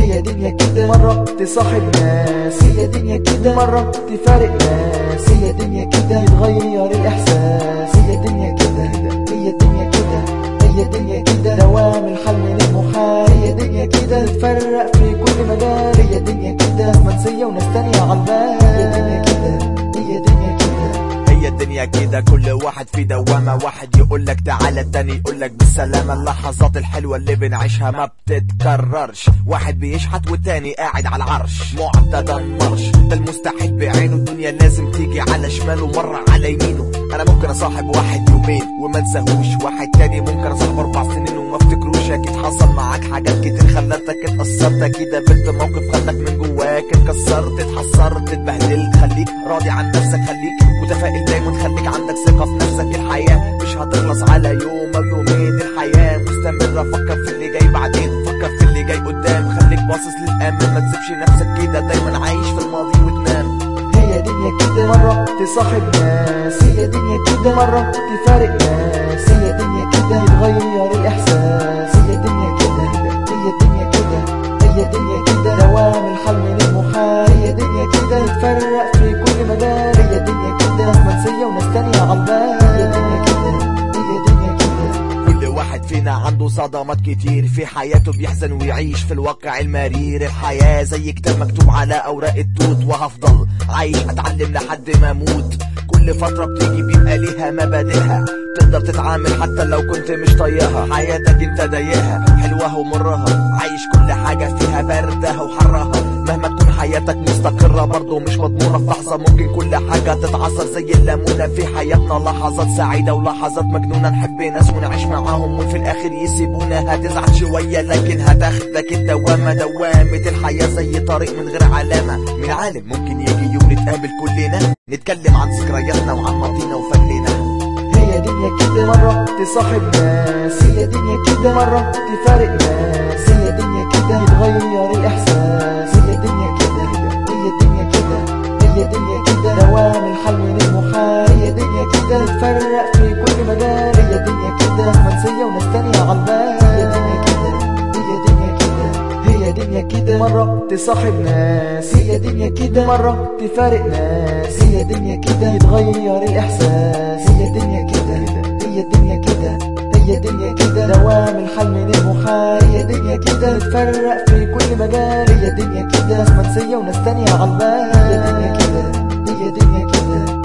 هي دنيا كده مرة تصاحب ناس هي دنيا كده مرة تفارق ناس هي دنيا كده يتغير الإحساس هي دنيا كده هي دنيا كده هي دنيا كده دوام الحل من المحال هي دنيا كده تتفرق في كل مجال هي دنيا كده منسية وناس تانية عالبال هي دنيا كده هي دنيا كده هي الدنيا كده كل واحد في دوامة واحد يقولك تعالى التاني يقولك بالسلامة اللحظات الحلوة اللي بنعيشها ما بتتكررش واحد بيشحت والتاني قاعد على العرش معتدى النرش ده المستحيل بعينه الدنيا لازم تيجي على شماله مرة على يمينه انا ممكن اصاحب واحد يومين وما انساهوش واحد تاني ممكن اصاحب اربع سنين وما افتكروش اكيد حصل معاك حاجات كتير خلتك اتأثرت اكيد قابلت موقف خلك من جواك اتكسرت اتحسرت اتبهدلت خليك راضي عن نفسك خليك متفائل دايما خليك عندك ثقة في نفسك الحياة مش هتخلص على يوم او يومين الحياة مستمرة فكر في اللي جاي بعدين فكر في اللي جاي قدام خليك باصص للامام ما تسيبش نفسك كده دايما عايش في الماضي وتنام هي دنيا كده مرة تصاحب ناس هي دنيا كده مرة تفارق ناس هي دنيا كده يتغير الإحساس هي دنيا كده هي دنيا كده هي دنيا كده دوام الحل من المحال هي دنيا كده تتفرق في كل مجال هي دنيا كده منسية وناس تانية عالبال هي دنيا كده هي دنيا كده كل واحد فينا عنده صدمات كتير في حياته بيحزن ويعيش في الواقع المرير الحياة زي كتاب مكتوب على أوراق التوت وهفضل عايش أتعلم لحد ما أموت كل فترة بتيجي بيبقى ليها مبادئها تقدر تتعامل حتى لو كنت مش طايقها حياتك انت ضايقها حلوها ومرها عايش كل حاجة فيها باردها وحرها مهما تكون حياتك مستقرة برضه مش مضمونة في لحظة ممكن كل حاجة تتعصر زي الليمونة في حياتنا لحظات سعيدة ولحظات مجنونة نحب ناس ونعيش معاهم وفي الآخر يسيبونا هتزعل شوية لكن هتاخدك الدوامة دوامة الحياة زي طريق من غير علامة من عالم ممكن يجي يوم نتقابل كلنا نتكلم عن ذكرياتنا وعن ماضينا وفلنا هي دنيا كده مرة تصاحب ناس هي دنيا كده مرة تفارق ناس هي دنيا كده يتغير الإحساس هي دنيا كده هي دنيا كده هي دنيا كده دوام الحل من المحال هي دنيا كده تتفرق في كل مجال هي دنيا كده منسية وناس تانية عالبال هي دنيا كده هي دنيا كده هي دنيا كده مرة تصاحب ناس هي دنيا كده مرة تفارق ناس هي دنيا كده يتغير الإحساس هي دنيا كده هي دنيا كده هي دنيا كده دوام الحل من المحال هي دنيا كده تتفرق في كل مجال هي دنيا كده منسية وناس تانية عالبال هي دنيا كده هي دنيا كده